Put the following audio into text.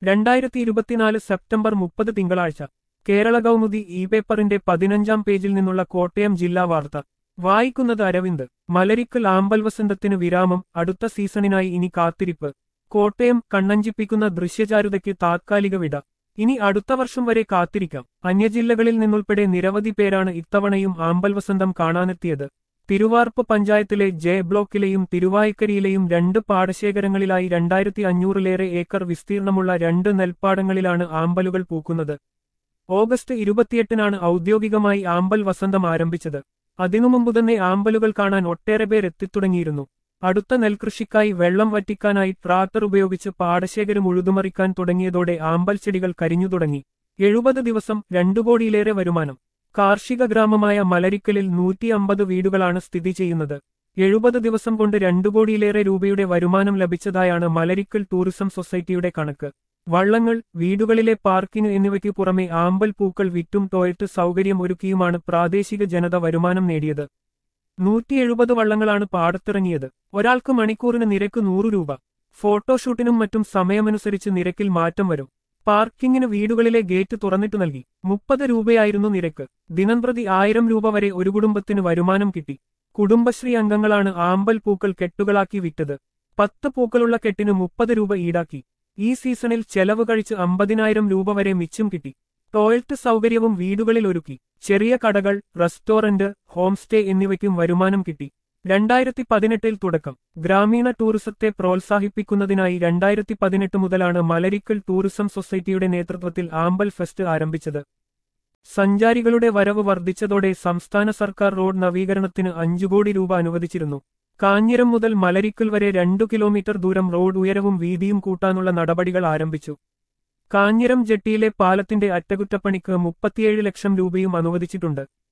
രണ്ടായിരത്തി ഇരുപത്തിനാല് സെപ്റ്റംബർ മുപ്പത് തിങ്കളാഴ്ച കേരള കൗമുദി ഇ പേപ്പറിന്റെ പതിനഞ്ചാം പേജിൽ നിന്നുള്ള കോട്ടയം ജില്ലാ വാർത്ത വായിക്കുന്നത് അരവിന്ദ് മലരിക്കൽ ആമ്പൽ വസന്തത്തിന് വിരാമം അടുത്ത സീസണിനായി ഇനി കാത്തിരിപ്പ് കോട്ടയം കണ്ണഞ്ചിപ്പിക്കുന്ന ദൃശ്യചാരുതയ്ക്ക് താത്കാലിക വിട ഇനി അടുത്ത വർഷം വരെ കാത്തിരിക്കാം അന്യജില്ലകളിൽ നിന്നുൾപ്പെടെ നിരവധി പേരാണ് ഇത്തവണയും ആമ്പൽ വസന്തം കാണാനെത്തിയത് തിരുവാർപ്പ് പഞ്ചായത്തിലെ ജെ ബ്ലോക്കിലെയും തിരുവായ്ക്കരിയിലെയും രണ്ട് പാടശേഖരങ്ങളിലായി രണ്ടായിരത്തി അഞ്ഞൂറിലേറെ ഏക്കർ വിസ്തീർണമുള്ള രണ്ട് നെൽപ്പാടങ്ങളിലാണ് ആമ്പലുകൾ പൂക്കുന്നത് ഓഗസ്റ്റ് ഇരുപത്തിയെട്ടിനാണ് ഔദ്യോഗികമായി ആമ്പൽ വസന്തം ആരംഭിച്ചത് അതിനു മുമ്പ് തന്നെ ആമ്പലുകൾ കാണാൻ ഒട്ടേറെ പേർ എത്തിത്തുടങ്ങിയിരുന്നു അടുത്ത നെൽകൃഷിക്കായി വെള്ളം വറ്റിക്കാനായി ട്രാക്ടർ ഉപയോഗിച്ച് പാടശേഖരം ഉഴുതുമറിക്കാൻ തുടങ്ങിയതോടെ ആമ്പൽ ചെടികൾ കരിഞ്ഞു തുടങ്ങി എഴുപത് ദിവസം രണ്ടു കോടിയിലേറെ വരുമാനം കാർഷിക ഗ്രാമമായ മലരിക്കലിൽ നൂറ്റി അമ്പത് വീടുകളാണ് സ്ഥിതി ചെയ്യുന്നത് എഴുപത് ദിവസം കൊണ്ട് രണ്ടു കോടിയിലേറെ രൂപയുടെ വരുമാനം ലഭിച്ചതായാണ് മലരിക്കൽ ടൂറിസം സൊസൈറ്റിയുടെ കണക്ക് വള്ളങ്ങൾ വീടുകളിലെ പാർക്കിംഗ് എന്നിവയ്ക്ക് പുറമെ ആമ്പൽ പൂക്കൾ വിറ്റും ടോയ്ലറ്റ് സൗകര്യം ഒരുക്കിയുമാണ് പ്രാദേശിക ജനത വരുമാനം നേടിയത് നൂറ്റി എഴുപത് വള്ളങ്ങളാണ് പാടത്തിറങ്ങിയത് ഒരാൾക്ക് മണിക്കൂറിന് നിരക്ക് നൂറു രൂപ ഫോട്ടോഷൂട്ടിനും മറ്റും സമയമനുസരിച്ച് നിരക്കിൽ മാറ്റം വരും പാർക്കിങ്ങിന് വീടുകളിലെ ഗേറ്റ് തുറന്നിട്ടു നൽകി മുപ്പത് രൂപയായിരുന്നു നിരക്ക് ദിനംപ്രതി ആയിരം രൂപ വരെ ഒരു കുടുംബത്തിന് വരുമാനം കിട്ടി കുടുംബശ്രീ അംഗങ്ങളാണ് ആമ്പൽ പൂക്കൾ കെട്ടുകളാക്കി വിറ്റത് പത്ത് പൂക്കളുള്ള കെട്ടിന് മുപ്പത് രൂപ ഈടാക്കി ഈ സീസണിൽ ചെലവ് കഴിച്ച് അമ്പതിനായിരം രൂപ വരെ മിച്ചം കിട്ടി ടോയ്ലറ്റ് സൗകര്യവും വീടുകളിൽ ഒരുക്കി ചെറിയ കടകൾ റെസ്റ്റോറന്റ് ഹോം സ്റ്റേ എന്നിവയ്ക്കും വരുമാനം കിട്ടി രണ്ടായിരത്തി പതിനെട്ടിൽ തുടക്കം ഗ്രാമീണ ടൂറിസത്തെ പ്രോത്സാഹിപ്പിക്കുന്നതിനായി രണ്ടായിരത്തി പതിനെട്ട് മുതലാണ് മലരിക്കൽ ടൂറിസം സൊസൈറ്റിയുടെ നേതൃത്വത്തിൽ ആമ്പൽ ഫെസ്റ്റ് ആരംഭിച്ചത് സഞ്ചാരികളുടെ വരവ് വർദ്ധിച്ചതോടെ സംസ്ഥാന സർക്കാർ റോഡ് നവീകരണത്തിന് അഞ്ചു കോടി രൂപ അനുവദിച്ചിരുന്നു കാഞ്ഞിരം മുതൽ മലരിക്കൽ വരെ രണ്ടു കിലോമീറ്റർ ദൂരം റോഡ് ഉയരവും വീതിയും കൂട്ടാനുള്ള നടപടികൾ ആരംഭിച്ചു കാഞ്ഞിരം ജെട്ടിയിലെ പാലത്തിന്റെ അറ്റകുറ്റപ്പണിക്ക് മുപ്പത്തിയേഴ് ലക്ഷം രൂപയും അനുവദിച്ചിട്ടുണ്ട്